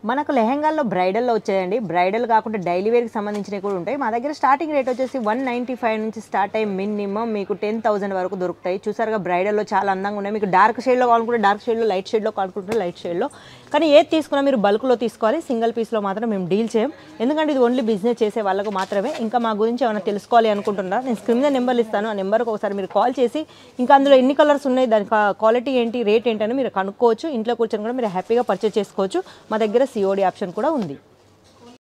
మనకు లెహెంగాల్లో బ్రైడల్లో వచ్చాయండి బ్రైడల్ కాకుండా డైలీ వేర్కి సంబంధించినవి కూడా ఉంటాయి మా దగ్గర స్టార్టింగ్ రేట్ వచ్చేసి వన్ నైంటీ ఫైవ్ నుంచి స్టార్ట్ అయ్యి మినిమం మీకు టెన్ థౌసండ్ వరకు దొరుకుతాయి చూసారుగా బ్రైడల్లో చాలా అందంగా ఉన్నాయి మీకు డార్క్ షేడ్లో కావాలనుకుంటే డార్క్ షేడ్లో లైట్ షేడ్లో కావాలనుకుంటే లైట్ షేడ్లో కానీ ఏది తీసుకున్నా మీరు బల్క్లో తీసుకోవాలి సింగిల్ పీస్లో మాత్రం మేము డీల్ చేయం ఎందుకంటే ఇది ఓన్లీ బిజినెస్ చేసే వాళ్ళకు మాత్రమే ఇంకా మా గురించి ఏమైనా తెలుసుకోవాలి అనుకుంటున్నారా నేను స్క్రీన్ మీద నెంబర్లు ఇస్తాను ఆ నెంబర్కి ఒకసారి మీరు కాల్ చేసి ఇంకా అందులో ఎన్ని కలర్స్ ఉన్నాయి దాని క్వాలిటీ ఏంటి రేట్ ఏంటి అని మీరు కనుక్కోవచ్చు ఇంట్లో కూర్చొని కూడా మీరు హ్యాపీగా పర్చేస్ చేసుకోవచ్చు మా దగ్గర సిఓడి ఆప్షన్ కూడా ఉంది